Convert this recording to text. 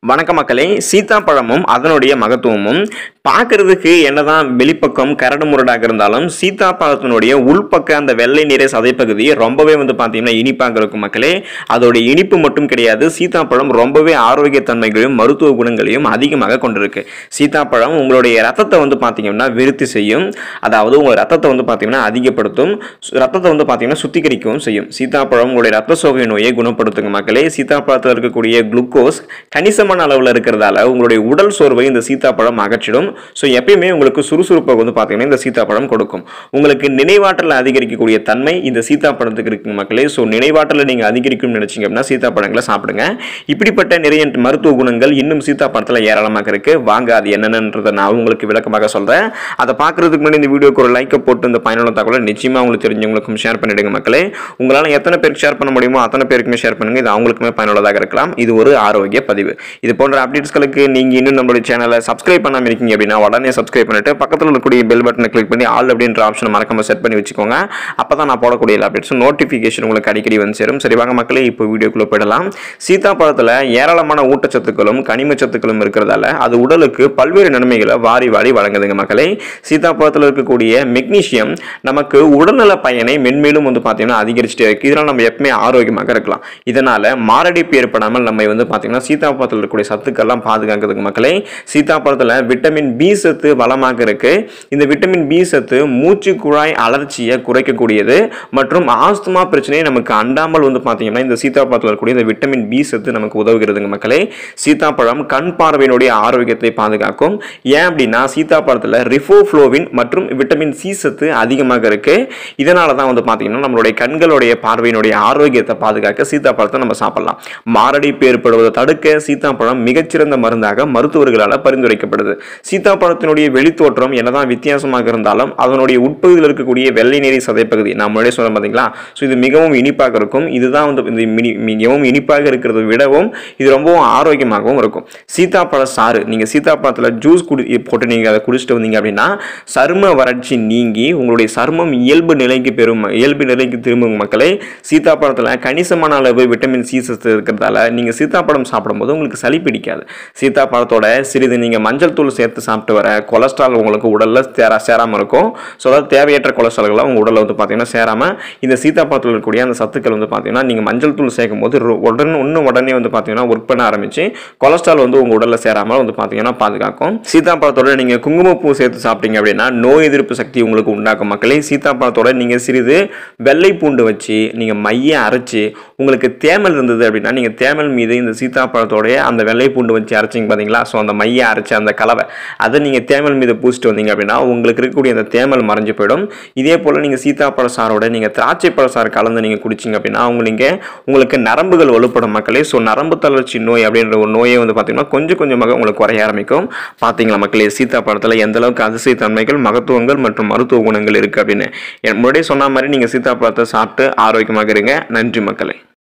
வணக்க மக்களே சீத்தாப்பழமும் அதனுடைய மகத்துவமும் பார்க்கறதுக்கு என்னதான் வெளிப்பக்கம் கரடு முரடாக இருந்தாலும் சீத்தாப்பழத்தினுடைய உள்பக்க அந்த வெள்ளை நிற சதைப்பகுதி ரொம்பவே வந்து பார்த்தீங்கன்னா இனிப்பாக இருக்கும் மக்களே அதோடைய இனிப்பு மட்டும் கிடையாது சீத்தாப்பழம் ரொம்பவே ஆரோக்கியத்தன்மைகளையும் மருத்துவ குணங்களையும் அதிகமாக கொண்டிருக்கு சீத்தாப்பழம் உங்களுடைய ரத்தத்தை வந்து பார்த்தீங்கன்னா விருத்தி செய்யும் அதாவது உங்கள் ரத்தத்தை வந்து பார்த்தீங்கன்னா அதிகப்படுத்தும் சு- ரத்தத்தை வந்து பார்த்தீங்கன்னா சுத்திகரிக்கவும் செய்யும் சீத்தாப்பழம் உங்களுடைய ரத்த சோகை நோயை குணப்படுத்துங்க மக்களே சீத்தாப்பழத்தில் இருக்கக்கூடிய குளுக்கோஸ் கணிசமான அளவில் இருக்கிறதால உங்களுடைய உடல் சோர்வை இந்த சீத்தாப்பழம் அகற்றிடும் ஸோ எப்பயுமே உங்களுக்கு சுறுசுறுப்பை வந்து பார்த்தீங்கன்னா இந்த சீத்தாப்பழம் கொடுக்கும் உங்களுக்கு நினைவாற்றலை அதிகரிக்கக்கூடிய தன்மை இந்த சீத்தாப்பழத்துக்கு இருக்கு மக்களே ஸோ நினைவாற்றலை நீங்கள் அதிகரிக்கணும்னு நினைச்சீங்க அப்படின்னா சீத்தாப்பழங்களை சாப்பிடுங்க இப்படிப்பட்ட நிறைய மருத்துவ குணங்கள் இன்னும் சீத்தாப்பழத்தில் ஏராளமாக இருக்கு வாங்க அது என்னென்னன்றதை நான் உங்களுக்கு விளக்கமாக சொல்கிறேன் அதை பார்க்கறதுக்கு முன்னாடி இந்த வீடியோக்கு ஒரு லைக்கை போட்டு இந்த பயனுள்ள தகவலை நிச்சயமாக உங்களுக்கு தெரிஞ்சவங்களுக்கும் ஷேர் பண்ணிடுங்க மக்களே உங்களால் எத்தனை பேருக்கு ஷேர் பண்ண முடியுமோ அத்தனை பேருக்குமே ஷேர் பண்ணுங்க இது அவங்களுக்குமே பயனுள்ளதாக இருக்கலாம் இது ஒரு ஆரோக்கிய பதிவு இது போன்ற அப்டேட்ஸ்களுக்கு நீங்கள் இன்னும் நம்மளுடைய சேனலை சப்ஸ்கிரைப் பண்ணாமல் இருக்கீங்க அப்படின்னா உடனே சப்ஸ்கிரைப் பண்ணிட்டு பக்கத்தில் இருக்கக்கூடிய பெல் பட்டனை கிளிக் பண்ணி ஆல் அப்படின்ற ஆப்ஷனை மறக்காம செட் பண்ணி வச்சுக்கோங்க அப்போ தான் நான் போடக்கூடிய எல்லா அப்டேட்ஸும் நோட்டிஃபிகேஷன் உங்களுக்கு அடிக்கடி வந்து சேரும் சரி வாங்க மக்களே இப்போ வீடியோக்குள்ளே போயிடலாம் சீத்தாப்பழத்தில் ஏராளமான ஊட்டச்சத்துக்களும் கனிமச்சத்துக்களும் இருக்கிறதால அது உடலுக்கு பல்வேறு நன்மைகளை வாரி வாரி வழங்குதுங்க மக்களே சீத்தாப்பழத்தில் இருக்கக்கூடிய மெக்னீசியம் நமக்கு உடல்நல பயனை மென்மேலும் வந்து பார்த்தீங்கன்னா அதிகரிச்சுட்டே இருக்கு இதனால் நம்ம எப்பவுமே ஆரோக்கியமாக இருக்கலாம் இதனால மாரடைப்பு ஏற்படாமல் நம்ம வந்து பார்த்தீங்கன்னா சீத்தாப்பழத்தில் இருக்கக்கூடிய சத்துக்கள்லாம் பாதுகாக்குதுங்க மக்களே சீத்தாப்பழத்தில் விட்டமின் பி சத்து வளமாக இருக்கு இந்த விட்டமின் பி சத்து மூச்சு குழாய் அலர்ச்சியை குறைக்கக்கூடியது மற்றும் ஆஸ்துமா பிரச்சனையை நமக்கு அண்டாமல் வந்து பார்த்தீங்கன்னா இந்த சீத்தாப்பழத்தில் இருக்கக்கூடிய இந்த விட்டமின் பி சத்து நமக்கு உதவுகிறதுங்க மக்களே சீத்தாப்பழம் கண் பார்வையினுடைய ஆரோக்கியத்தை பாதுகாக்கும் ஏன் அப்படின்னா சீத்தாப்பழத்தில் ரிஃபோஃப்ளோவின் மற்றும் விட்டமின் சி சத்து அதிகமாக இருக்கு இதனால தான் வந்து பார்த்தீங்கன்னா நம்மளுடைய கண்களுடைய பார்வையினுடைய ஆரோக்கியத்தை பாதுகாக்க சீத்தாப்பழத்தை நம்ம சாப்பிடலாம் மாரடைப்பு ஏற்படுவதை தடுக்க சீத்தாப்பழம் மிகச்சிறந்த மருந்தாக மருத்துவர்களால் பரிந்துரைக்கப்படுது சீத்தாப்பழத்தினுடைய வெளித்தோற்றம் என்னதான் வித்தியாசமாக இருந்தாலும் அதனுடைய உட்பகுதியில் இருக்கக்கூடிய வெள்ளை நிறை சதைப்பகுதி நான் முன்னாடியே சொன்னேன் பார்த்தீங்களா ஸோ இது மிகவும் இனிப்பாக இருக்கும் இதுதான் வந்து இந்த மினி மிகவும் இனிப்பாக இருக்கிறத விடவும் இது ரொம்பவும் ஆரோக்கியமாகவும் இருக்கும் சீத்தாப்பழ சாறு நீங்கள் சீத்தாப்பழத்தில் ஜூஸ் குடி போட்டு நீங்கள் அதை குடிச்சிட்டு வந்தீங்க அப்படின்னா சரும வறட்சி நீங்கி உங்களுடைய சருமம் இயல்பு நிலைக்கு பெறும் இயல்பு நிலைக்கு திரும்பும் மக்களே சீத்தாப்பழத்தில் கணிசமான அளவு விட்டமின் சி சத்து இருக்கிறதால நீங்கள் சீத்தாப்பழம் சாப்பிடும்போது உங்களுக்கு சளி பிடிக்காது சீத்தாப்பழத்தோட சிறிது நீங்கள் மஞ்சள் தூள் சேர்த்து சாப்பிட்டு வர கொலஸ்ட்ரால் உங்களுக்கு உடலில் சேரா சேராமல் இருக்கும் ஸோ அதாவது தேவையற்ற கொலஸ்ட்ரால்கள்லாம் உங்கள் உடலில் வந்து பார்த்தீங்கன்னா சேராமல் இந்த சீத்தாப்பழத்தில் இருக்கக்கூடிய அந்த சத்துக்கள் வந்து பார்த்தீங்கன்னா நீங்கள் மஞ்சள் தூள் சேர்க்கும் போது ரொ- உடனே இன்னும் உடனே வந்து பார்த்தீங்கன்னா ஒர்க் பண்ண ஆரம்பிச்சு கொலஸ்ட்ரால் வந்து உங்கள் உடலில் சேராமல் வந்து பார்த்தீங்கன்னா பாதுகாக்கும் சீத்தாப்பழத்தோட நீங்கள் குங்குமப்பூ சேர்த்து சாப்பிட்டீங்க அப்படின்னா நோய் எதிர்ப்பு சக்தி உங்களுக்கு உண்டாக்கும் மக்களே சீத்தாப்பழத்தோட நீங்கள் சிறிது வெள்ளை பூண்டு வச்சு நீங்கள் மைய அரைச்சு உங்களுக்கு தேமல் இருந்தது அப்படின்னா நீங்கள் தேமல் மீது இந்த சீத்தாப்பழத்தோடைய அந்த வெள்ளை பூண்டு வச்சு அரைச்சிங்க பார்த்தீங்களா ஸோ அந்த மைய அரைச்ச அந்த கலவை அதை நீங்கள் தேமல் மீது பூசிட்டு வந்தீங்க அப்படின்னா உங்களுக்கு இருக்கக்கூடிய அந்த தேமல் மறைஞ்சு போயிடும் இதே போல் நீங்கள் சீத்தாப்பழ சாரோட நீங்கள் திராட்சை பழ சாறு கலந்து நீங்கள் குடிச்சிங்க அப்படின்னா அவங்க நீங்கள் உங்களுக்கு நரம்புகள் வலுப்படும் மக்களே ஸோ நரம்பு தளர்ச்சி நோய் அப்படின்ற ஒரு நோயை வந்து பார்த்தீங்கன்னா கொஞ்சம் கொஞ்சமாக உங்களுக்கு குறைய ஆரம்பிக்கும் பார்த்தீங்களா மக்களே சீத்தாப்பழத்தில் எந்த அளவுக்கு அதிசய தன்மைகள் மகத்துவங்கள் மற்றும் மருத்துவ குணங்கள் இருக்குது அப்படின்னு என் முன்னாடியே சொன்ன மாதிரி நீங்கள் சீத்தாப்பழத்தை சாப்பிட்டு ஆரோக்கியமாக இருங்க நன்றி மக்களே